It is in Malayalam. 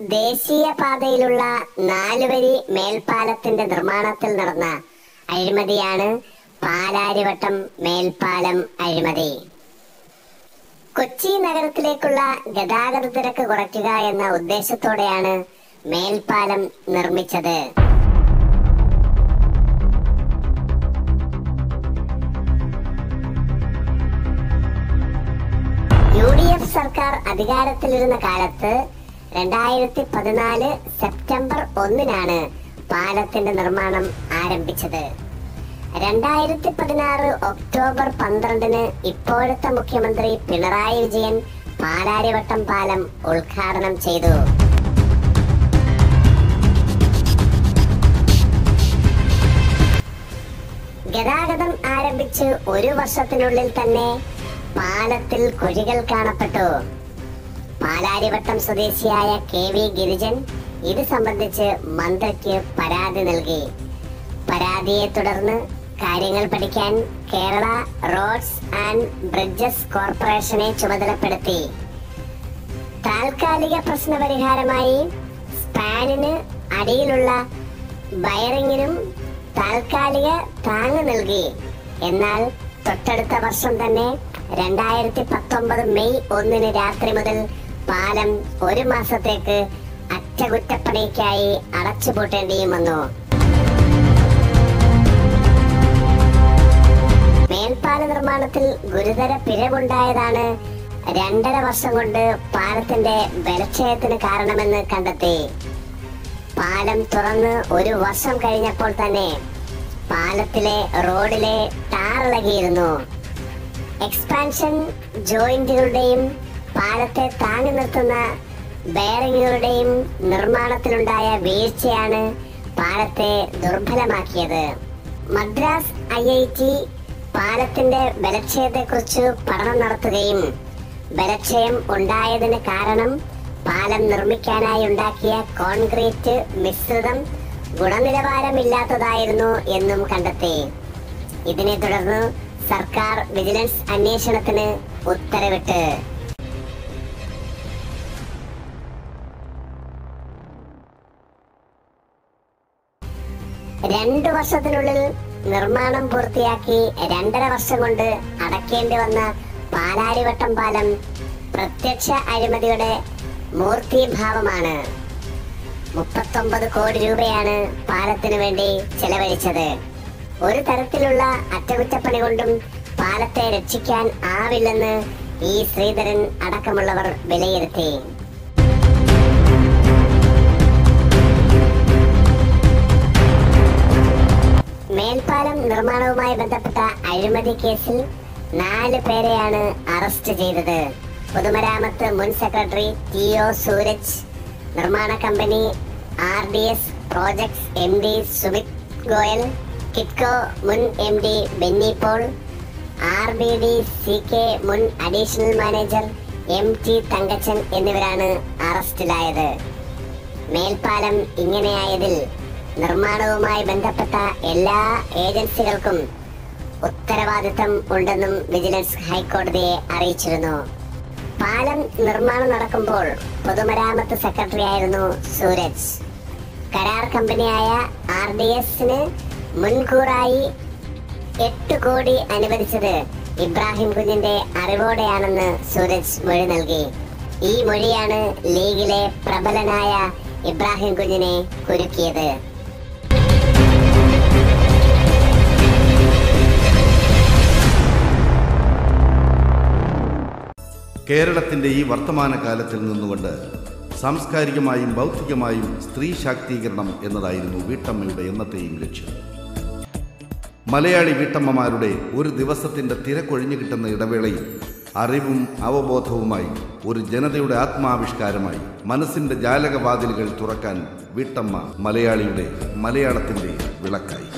ദേശീയപാതയിലുള്ള നാലുവരി മേൽപ്പാലത്തിന്റെ നിർമ്മാണത്തിൽ നടന്ന അഴിമതിയാണ് പാലാരിവട്ടം മേൽപ്പാലം അഴിമതി കൊച്ചി നഗരത്തിലേക്കുള്ള ഗതാഗത തിരക്ക് കുറയ്ക്കുക എന്ന ഉദ്ദേശത്തോടെയാണ് മേൽപ്പാലം നിർമ്മിച്ചത് യു ഡി എഫ് സർക്കാർ അധികാരത്തിലിരുന്ന കാലത്ത് രണ്ടായിരത്തി പതിനാല് സെപ്റ്റംബർ ഒന്നിനാണ് പാലത്തിന്റെ നിർമ്മാണം ആരംഭിച്ചത് രണ്ടായിരത്തി പതിനാറ് ഒക്ടോബർ പന്ത്രണ്ടിന് ഇപ്പോഴത്തെ മുഖ്യമന്ത്രി പിണറായി വിജയൻ പാലാരിവട്ടം പാലം ഉദ്ഘാടനം ചെയ്തു ഗതാഗതം ആരംഭിച്ച് ഒരു വർഷത്തിനുള്ളിൽ തന്നെ പാലത്തിൽ കുഴികൾ കാണപ്പെട്ടു പാലാരിവട്ടം സ്വദേശിയായ കെ വി ഗിരിജൻ ഇത് സംബന്ധിച്ച് മന്ത്രിക്ക് പരാതി നൽകി പരാതിയെ തുടർന്ന് കാര്യങ്ങൾ പഠിക്കാൻ കേരള റോഡ്സ് ആൻഡ് ബ്രിഡ്ജസ് കോർപ്പറേഷനെ ചുമതലപ്പെടുത്തി താൽക്കാലിക പ്രശ്നപരിഹാരമായി സ്പാനിന് അടിയിലുള്ള ബയറിങ്ങിനും താൽക്കാലിക താങ്ങ് നൽകി എന്നാൽ തൊട്ടടുത്ത വർഷം തന്നെ രണ്ടായിരത്തി പത്തൊമ്പത് മെയ് ഒന്നിന് രാത്രി മുതൽ പാലം ഒരു മാസത്തേക്ക് അറ്റകുറ്റപ്പണിക്കായി അടച്ചുപൂട്ടേണ്ടിയും വന്നു മേൽപ്പാല നിർമ്മാണത്തിൽ ഗുരുതര പിഴവുണ്ടായതാണ് രണ്ടര വർഷം കൊണ്ട് പാലത്തിന്റെ ബലക്ഷയത്തിന് കാരണമെന്ന് കണ്ടെത്തി പാലം തുറന്ന് ഒരു വർഷം കഴിഞ്ഞപ്പോൾ തന്നെ പാലത്തിലെ റോഡിലെ ടാർ ഇളകിയിരുന്നു എക്സ്പാൻഷൻ ജോയിന്റുകളുടെയും പാലത്തെ താങ്ങി നിർത്തുന്ന ബെയറിങ്ങുകളുടെയും നിർമ്മാണത്തിലുണ്ടായ വീഴ്ചയാണ് പാലത്തെ ദുർബലമാക്കിയത് മദ്രാസ് ഐ ഐ ടി പാലത്തിന്റെ ബലക്ഷയത്തെക്കുറിച്ച് പഠനം നടത്തുകയും ബലക്ഷയം ഉണ്ടായതിന് കാരണം പാലം നിർമ്മിക്കാനായി ഉണ്ടാക്കിയ കോൺക്രീറ്റ് മിശ്രിതം ഗുണനിലവാരമില്ലാത്തതായിരുന്നു എന്നും കണ്ടെത്തി ഇതിനെ തുടർന്ന് സർക്കാർ വിജിലൻസ് അന്വേഷണത്തിന് ഉത്തരവിട്ട് രണ്ടു വർഷത്തിനുള്ളിൽ നിർമ്മാണം പൂർത്തിയാക്കി രണ്ടര വർഷം കൊണ്ട് അടക്കേണ്ടി വന്ന പാലാരിവട്ടം പാലം പ്രത്യക്ഷ അഴിമതിയുടെ മൂർത്തിഭാവമാണ് മുപ്പത്തൊമ്പത് കോടി രൂപയാണ് പാലത്തിനു വേണ്ടി ചെലവഴിച്ചത് ഒരു തരത്തിലുള്ള അറ്റകുറ്റപ്പണി കൊണ്ടും പാലത്തെ രക്ഷിക്കാൻ ആവില്ലെന്ന് ഈ ശ്രീധരൻ അടക്കമുള്ളവർ വിലയിരുത്തി മേൽപ്പാലം നിർമ്മാണവുമായി ബന്ധപ്പെട്ട അഴിമതി കേസിൽ നാല് പേരെയാണ് അറസ്റ്റ് ചെയ്തത് പൊതുമരാമത്ത് മുൻ സെക്രട്ടറി ടി ഒ സൂരജ് നിർമ്മാണ കമ്പനി R D S projects M D Sumit Goyal Kitco മുൻ M D Benny Paul R B D C K മുൻ additional manager M T Thankachan എന്നിവരാണ് അറസ്റ്റിലായത് മേൽപ്പാലം ഇങ്ങനെയായതിൽ നിർമ്മാണവുമായി ബന്ധപ്പെട്ട എല്ലാ ഏജൻസികൾക്കും ഉത്തരവാദിത്തം ഉണ്ടെന്നും വിജിലൻസ് ഹൈക്കോടതിയെ അറിയിച്ചിരുന്നു പാലം നിർമ്മാണം നടക്കുമ്പോൾ പൊതുമരാമത്ത് സെക്രട്ടറി ആയിരുന്നു സൂരജ് കരാർ കമ്പനിയായ ആർ ഡി എസിന് മുൻകൂറായി എട്ട് കോടി അനുവദിച്ചത് ഇബ്രാഹിം കുഞ്ഞിന്റെ അറിവോടെയാണെന്ന് സൂരജ് മൊഴി നൽകി ഈ മൊഴിയാണ് ലീഗിലെ പ്രബലനായ ഇബ്രാഹിം കുഞ്ഞിനെ കുരുക്കിയത് കേരളത്തിന്റെ ഈ വർത്തമാനകാലത്തിൽ നിന്നുകൊണ്ട് സാംസ്കാരികമായും ബൗദ്ധികമായും സ്ത്രീ ശാക്തീകരണം എന്നതായിരുന്നു വീട്ടമ്മയുടെ എന്നത്തെയും ലക്ഷ്യം മലയാളി വീട്ടമ്മമാരുടെ ഒരു ദിവസത്തിന്റെ തിരക്കൊഴിഞ്ഞു കിട്ടുന്ന ഇടവേളയിൽ അറിവും അവബോധവുമായി ഒരു ജനതയുടെ ആത്മാവിഷ്കാരമായി മനസ്സിന്റെ ജാലകവാതിലുകൾ തുറക്കാൻ വീട്ടമ്മ മലയാളിയുടെ മലയാളത്തിന്റെ വിളക്കായി